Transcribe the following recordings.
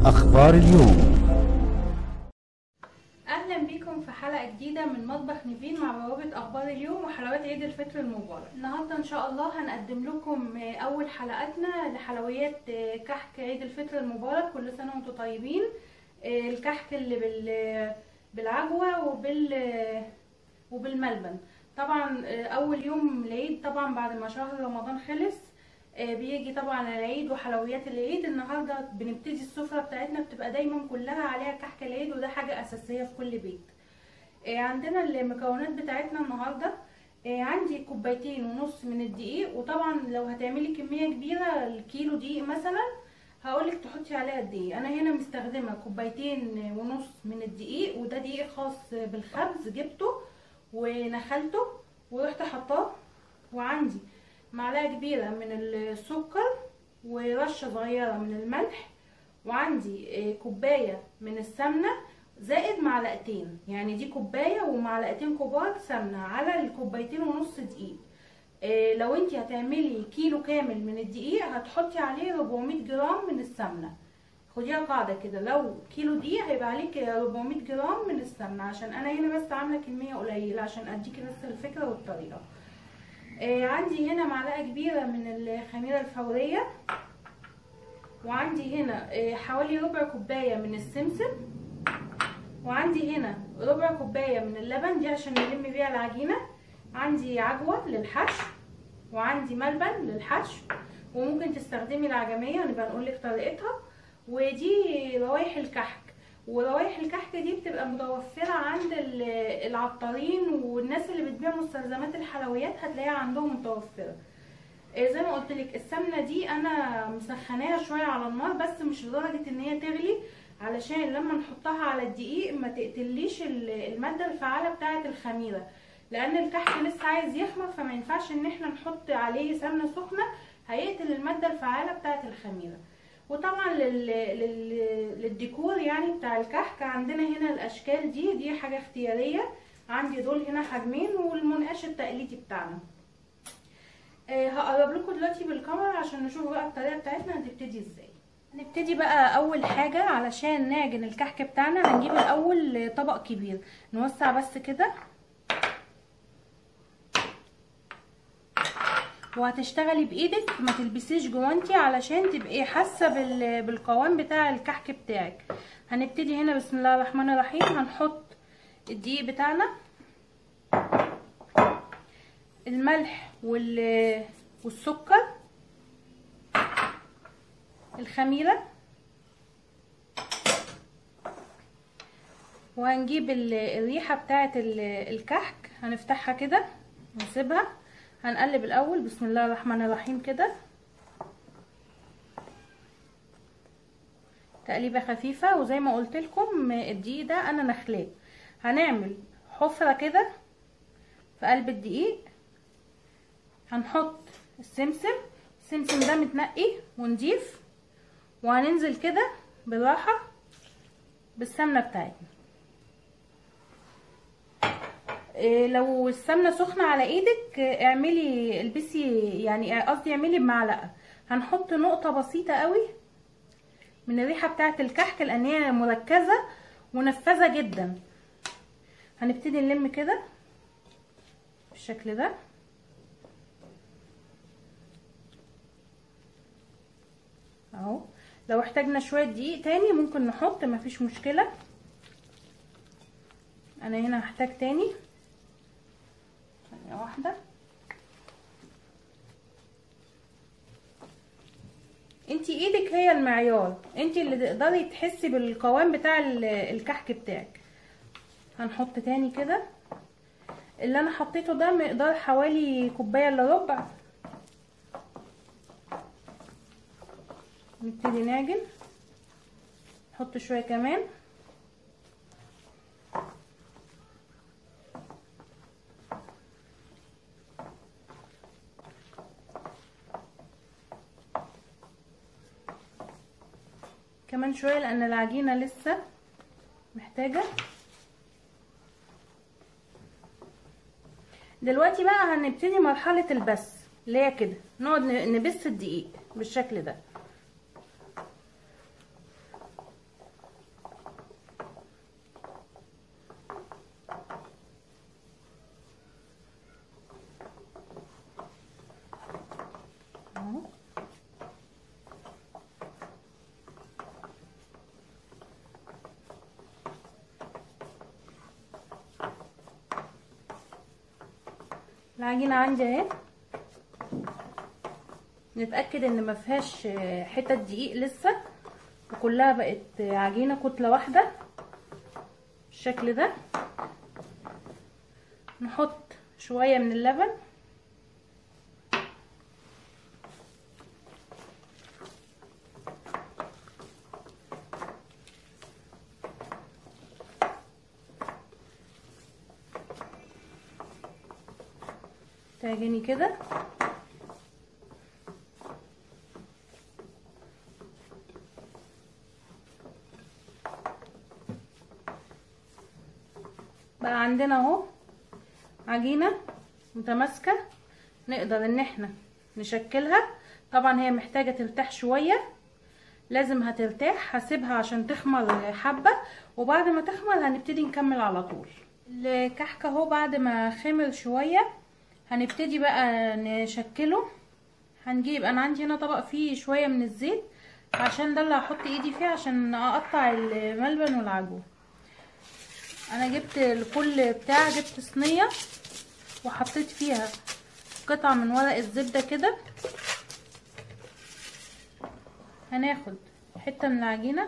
أخبار اليوم اهلا بيكم في حلقه جديده من مطبخ نيفين مع بوابه اخبار اليوم وحلويات عيد الفطر المبارك النهارده ان شاء الله هنقدم لكم اول حلقاتنا لحلويات كحك عيد الفطر المبارك كل سنه وانتم طيبين الكحك اللي بال بالعجوه وبال وبالملبن طبعا اول يوم العيد طبعا بعد ما شهر رمضان خلص بيجي طبعا العيد وحلويات العيد النهارده بنبتدي السفره بتاعتنا بتبقى دايما كلها عليها كحك العيد وده حاجه اساسيه في كل بيت عندنا المكونات بتاعتنا النهارده عندي كوبايتين ونص من الدقيق وطبعا لو هتعملي كميه كبيره الكيلو دقيق مثلا هقولك تحطي عليها قد ايه انا هنا مستخدمه كوبايتين ونص من الدقيق وده دقيق خاص بالخبز جبته ونخلته ورحت حطاه وعندي معلقه كبيره من السكر ورشه صغيره من الملح وعندي كوبايه من السمنه زائد معلقتين يعني دي كوبايه ومعلقتين كبار سمنه على الكوبايتين ونص دقيق لو انت هتعملي كيلو كامل من الدقيق هتحطي عليه 400 جرام من السمنه خديها قاعده كده لو كيلو دقيق هيبقى عليك 400 جرام من السمنه عشان انا هنا بس عامله كميه قليله عشان اديكي بس الفكره والطريقه آه عندي هنا معلقه كبيره من الخميره الفوريه وعندي هنا آه حوالي ربع كوبايه من السمسم وعندي هنا ربع كوبايه من اللبن دي عشان نلم بيها العجينه عندي عجوه للحشو وعندي ملبن للحشو وممكن تستخدمي العجميه نبقى نقول لك طريقتها ودي روايح الكحك وروايح الكحك دي بتبقى متوفرة عند العطارين والناس اللي بتبيع مستلزمات الحلويات هتلاقيها عندهم متوفرة زي ما قلت لك السمنة دي انا مسخناها شوية على النار بس مش لدرجة ان هي تغلي علشان لما نحطها على الدقيق ما تقتليش المادة الفعالة بتاعة الخميرة لان الكحك لسه عايز يخمر فما ينفعش ان احنا نحط عليه سمنة سخنة هيقتل المادة الفعالة بتاعة الخميرة وطبعا لل... لل... للديكور يعني بتاع الكحك عندنا هنا الاشكال دي دي حاجه اختياريه عندي دول هنا حجمين والمنقاش التقليدي بتاعنا آه هقرب لكم دلوقتي بالكاميرا عشان نشوف بقى الطريقه بتاعتنا هتبتدي ازاي هنبتدي بقى اول حاجه علشان نعجن الكحك بتاعنا هنجيب الاول طبق كبير نوسع بس كده وهتشتغلي بايدك ما تلبسيش جوانتي علشان تبقي حاسه بالقوام بتاع الكحك بتاعك هنبتدي هنا بسم الله الرحمن الرحيم هنحط الدقيق بتاعنا الملح والسكر الخميره وهنجيب الريحه بتاعه الكحك هنفتحها كده ونسيبها هنقلب الاول بسم الله الرحمن الرحيم كده تقليبه خفيفه وزي ما قلت لكم الدقيق ده انا نخلاه هنعمل حفره كده في قلب الدقيق هنحط السمسم السمسم ده متنقي ونضيف وهننزل كده بالراحه بالسمنه بتاعتنا لو السمنه سخنه على ايدك اعملي البسي يعني قصدي اعملي بمعلقه هنحط نقطه بسيطه قوي من الريحه بتاعه الكحك لان هي مركزه ونفاذه جدا هنبتدي نلم كده بالشكل ده اهو لو احتاجنا شويه دقيق تاني ممكن نحط مفيش مشكله انا هنا هحتاج تاني ثانية واحدة انتي ايدك هي المعيار انتي اللي تقدري تحسي بالقوام بتاع الكحك بتاعك هنحط تاني كده اللي انا حطيته ده مقدار حوالي كوبايه الا ربع نبتدي نعجن نحط شويه كمان كمان شويه لان العجينه لسه محتاجه دلوقتي بقى هنبتدي مرحله البس اللي هي كده نقعد ن- نبس الدقيق بالشكل ده العجينه عندي اهي نتاكد ان ما فيهاش حتت دقيق لسه وكلها بقت عجينه كتله واحده بالشكل ده نحط شويه من اللبن تعجني كده بقى عندنا اهو عجينة متماسكة نقدر ان احنا نشكلها طبعا هي محتاجة ترتاح شوية لازم هترتاح هسيبها عشان تخمر حبة وبعد ما تخمر هنبتدي نكمل على طول الكحك اهو بعد ما خمر شوية هنبتدي بقى نشكله هنجيب انا عندي هنا طبق فيه شوية من الزيت عشان ده اللي هحط ايدي فيه عشان اقطع الملبن والعجوه انا جبت لكل بتاع جبت صينيه وحطيت فيها قطعه من ورق الزبده كده هناخد حته من العجينه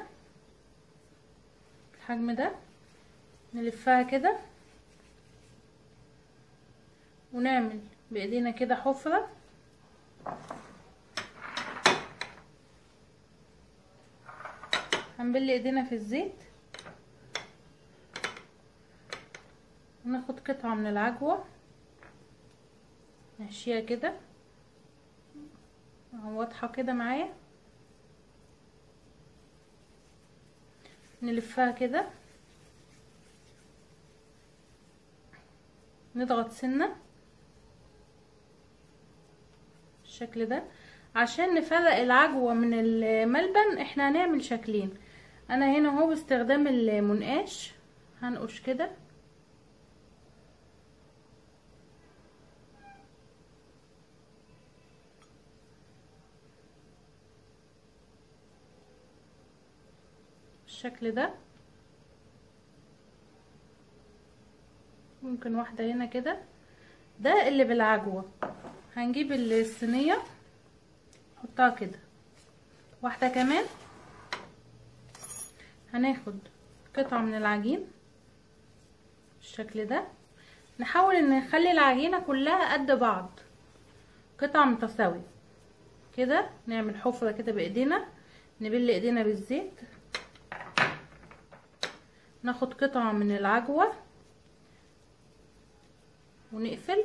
الحجم ده نلفها كده ونعمل بايدينا كده حفره هنبل ايدينا في الزيت وناخد قطعة من العجوة نحشيها كده واضحة كده معايا نلفها كده نضغط سنة بالشكل ده عشان نفرق العجوة من الملبن احنا هنعمل شكلين انا هنا اهو باستخدام المنقاش هنقش كده بالشكل ده ممكن واحدة هنا كده ده اللي بالعجوة هنجيب الصينية نحطها كده واحدة كمان هناخد قطعة من العجين بالشكل ده نحاول ان نخلي العجينة كلها قد بعض قطع متساوية كده نعمل حفرة كده بايدينا نبل ايدينا بالزيت ناخد قطعة من العجوة ونقفل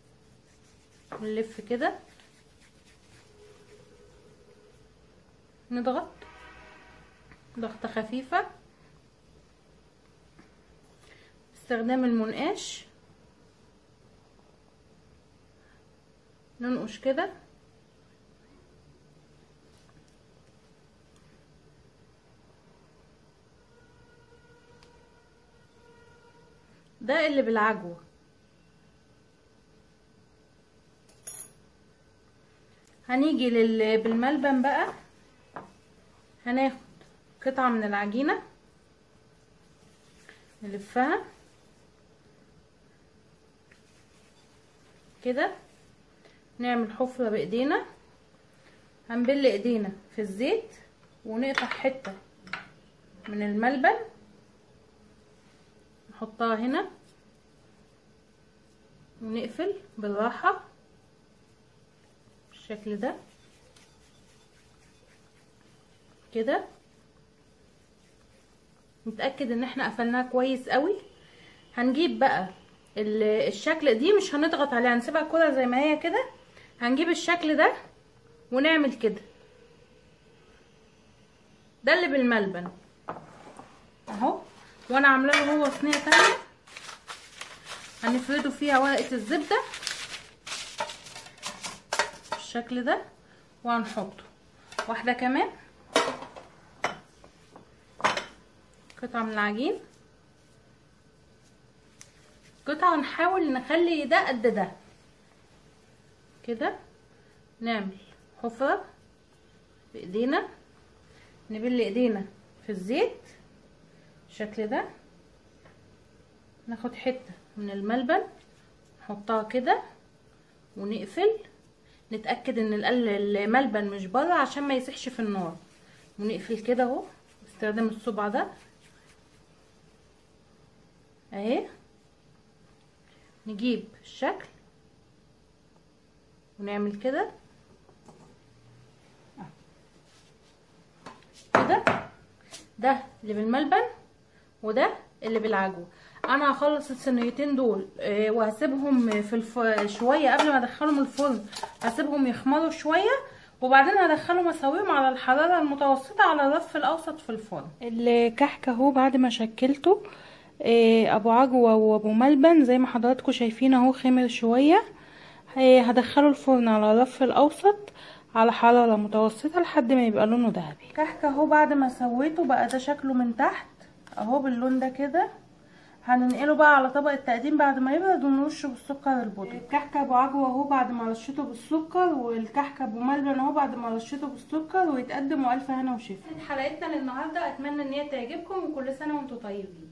ونلف كده نضغط ضغطة خفيفة باستخدام المنقاش ننقش كده ده اللي بالعجوة هنيجي لل... بالملبن بقى هناخد قطعة من العجينة نلفها كده نعمل حفرة بايدينا هنبل ايدينا في الزيت ونقطع حتة من الملبن نحطها هنا ونقفل بالراحة بالشكل ده كده نتأكد ان احنا قفلناها كويس قوي هنجيب بقى الشكل دي مش هنضغط عليها هنسيبها كده زي ما هي كده هنجيب الشكل ده ونعمل كده ده اللي بالملبن اهو وانا عامله له هو صينيه تانية هنفرده فيها ورقه الزبده بالشكل ده وهنحطه واحده كمان قطعه من العجين قطعه نحاول نخلي ده قد ده كده نعمل حفره بايدينا نبل ايدينا في الزيت بالشكل ده ناخد حته من الملبن نحطها كده ونقفل نتاكد ان ال- الملبن مش بره عشان ما يسيحش في النار ونقفل كده اهو باستخدام الصبع ده اهي نجيب الشكل ونعمل كده كده ده اللي بالملبن وده اللي بالعجوه انا هخلص الصينيتين دول آه، وهسيبهم في الف... شويه قبل ما ادخلهم الفرن هسيبهم يخمروا شويه وبعدين هدخلهم اسويهم على الحراره المتوسطه على الرف الاوسط في الفرن الكحك اهو بعد ما شكلته آه، ابو عجوه وابو ملبن زي ما حضراتكم شايفين اهو خمر شويه آه، هدخله الفرن على الرف الاوسط على حراره متوسطه لحد ما يبقى لونه ذهبي كحك اهو بعد ما سويته بقى ده شكله من تحت اهو باللون ده كده هننقله بقى على طبق التقديم بعد ما يبرد ونرشه بالسكر البودرة الكحك ابو عجوه اهو بعد ما رشيته بالسكر والكحك ابو ملبن اهو بعد ما رشيته بالسكر ويتقدم والف هنا وشفا حلقتنا للنهارده اتمنى ان هي تعجبكم وكل سنه وانتم طيبين